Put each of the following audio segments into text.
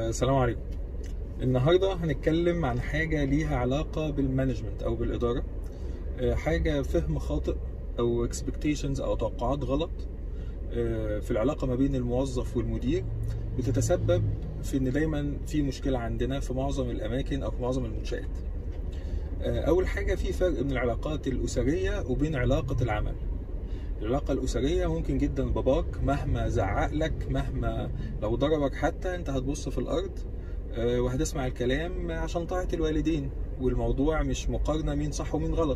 آه، السلام عليكم النهارده هنتكلم عن حاجه ليها علاقه بالمانجمنت او بالاداره آه، حاجه فهم خاطئ او expectations او توقعات غلط آه، في العلاقه ما بين الموظف والمدير بتتسبب في ان دايما في مشكله عندنا في معظم الاماكن او في معظم المنشات آه، اول حاجه في فرق بين العلاقات الاسريه وبين علاقه العمل العلاقة الأسرية ممكن جدا باباك مهما زعق لك مهما لو ضربك حتى أنت هتبص في الأرض آه، وهتسمع الكلام عشان طاعة الوالدين والموضوع مش مقارنة مين صح ومين غلط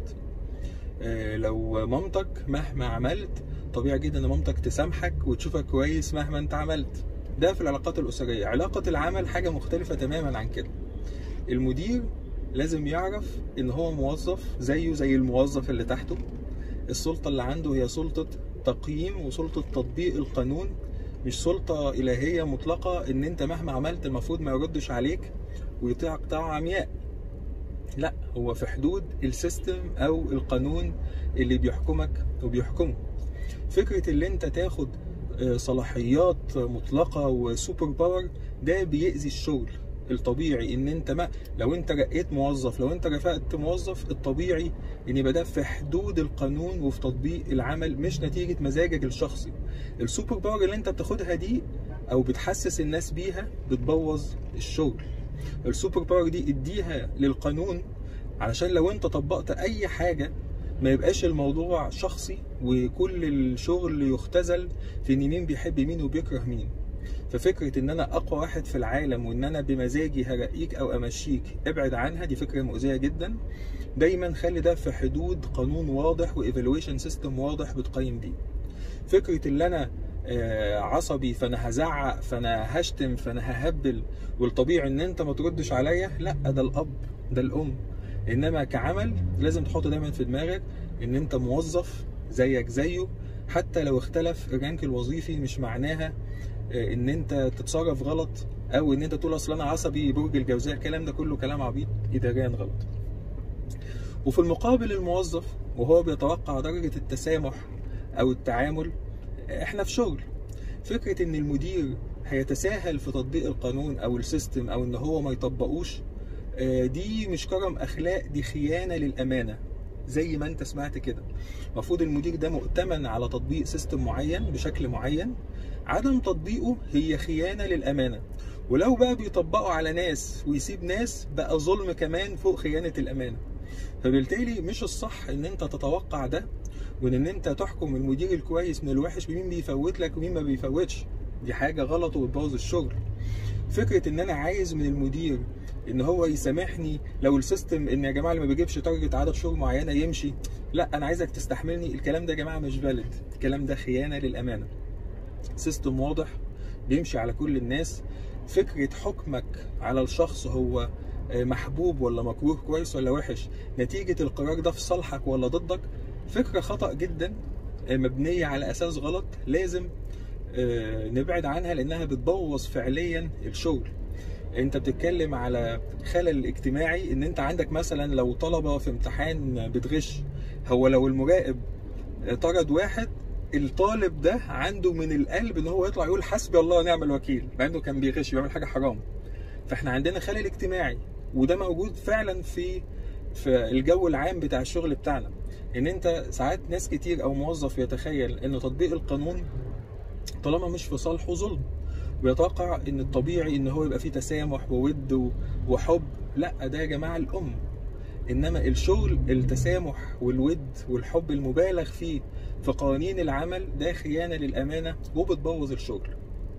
آه، لو مامتك مهما عملت طبيعي جدا ان مامتك تسامحك وتشوفك كويس مهما انت عملت ده في العلاقات الأسرية علاقة العمل حاجة مختلفة تماما عن كده المدير لازم يعرف ان هو موظف زيه زي الموظف اللي تحته السلطة اللي عنده هي سلطة تقييم وسلطة تطبيق القانون مش سلطة إلهية مطلقة إن أنت مهما عملت المفروض ما يردش عليك ويطيعك طاعة عمياء لا هو في حدود السيستم أو القانون اللي بيحكمك وبيحكمه فكرة اللي أنت تاخد آه، صلاحيات مطلقة وسوبر باور ده بيأذي الشغل الطبيعي ان انت ما لو انت رقيت موظف لو انت رفعت موظف الطبيعي ان يبقى ده في حدود القانون وفي تطبيق العمل مش نتيجه مزاجك الشخصي السوبر باور اللي انت بتاخدها دي او بتحسس الناس بيها بتبوظ الشغل السوبر باور دي اديها للقانون علشان لو انت طبقت اي حاجه ما يبقاش الموضوع شخصي وكل الشغل يختزل في ان مين بيحب مين وبيكره مين ففكره ان انا اقوى واحد في العالم وان انا بمزاجي هرقيك او امشيك ابعد عنها دي فكره مؤذيه جدا دايما خلي ده في حدود قانون واضح وايفالويشن سيستم واضح بتقيم بيه فكره ان انا آه، عصبي فانا هزعق فانا هشتم فانا ههبل والطبيعي ان انت ما تردش عليا لا ده الاب ده الام انما كعمل لازم تحط دايما في دماغك ان انت موظف زيك زيه حتى لو اختلف الرانك الوظيفي مش معناها آه، ان انت تتصرف غلط او ان انت تقول اصل انا عصبي برج الجوزاء الكلام ده كله كلام عبيط اداريا غلط وفي المقابل الموظف وهو بيتوقع درجة التسامح او التعامل احنا في شغل فكرة ان المدير هيتساهل في تطبيق القانون او السيستم او ان هو ما يطبقوش آه، دي مش كرم اخلاق دي خيانة للامانة زي ما انت سمعت كده المفروض المدير ده مؤتمن على تطبيق سيستم معين بشكل معين عدم تطبيقه هي خيانة للأمانة ولو بقى بيطبقوا على ناس ويسيب ناس بقى ظلم كمان فوق خيانة الأمانة فبالتالي مش الصح ان انت تتوقع ده وان ان انت تحكم المدير الكويس من الوحش بمين بيفوت لك ومين ما بيفوتش دي حاجة غلط وبتبوظ الشغل فكرة ان انا عايز من المدير ان هو يسامحني لو السيستم ان يا جماعه اللي ما بيجيبش تارجت عدد شهور معينه يمشي لا انا عايزك تستحملني الكلام ده يا جماعه مش فالid الكلام ده خيانه للامانه سيستم واضح بيمشي على كل الناس فكره حكمك على الشخص هو آه، محبوب ولا مكروه كويس ولا وحش نتيجه القرار ده في صالحك ولا ضدك فكره خطا جدا آه، مبنيه على اساس غلط لازم آه، نبعد عنها لانها بتبوظ فعليا الشغل انت بتتكلم على خلل اجتماعي ان انت عندك مثلا لو طلبه في امتحان بتغش هو لو المراقب طرد واحد الطالب ده عنده من القلب ان هو يطلع يقول حسبي الله ونعم الوكيل مع انه كان بيغش بيعمل حاجه حرام فاحنا عندنا خلل اجتماعي وده موجود فعلا في في الجو العام بتاع الشغل بتاعنا ان انت ساعات ناس كتير او موظف يتخيل ان تطبيق القانون طالما مش في صالحه ظلم ويتوقع ان الطبيعي ان هو يبقى فيه تسامح وود و- وحب لا ده يا جماعه الام انما الشغل التسامح والود والحب المبالغ فيه في قوانين العمل ده خيانه للامانه وبتبوظ الشغل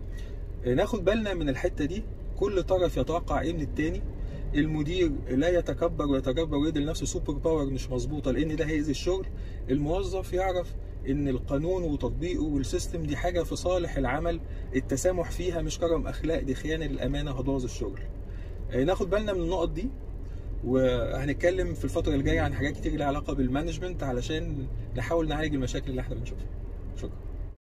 ناخد بالنا من الحته دي كل طرف يتوقع ايه من التاني المدير لا يتكبر ويتجبر ويدي لنفسه سوبر باور مش مظبوطه لان ده هيأذي الشغل الموظف يعرف ان القانون وتطبيقه والسيستم دي حاجه في صالح العمل التسامح فيها مش كرم اخلاق دي خيانه للامانه هتبوظ الشغل آه، ناخد بالنا من النقط دي وهنتكلم في الفتره الجايه عن حاجات كتير لها علاقه بالمانجمنت علشان نحاول نعالج المشاكل اللي احنا بنشوفها شكرا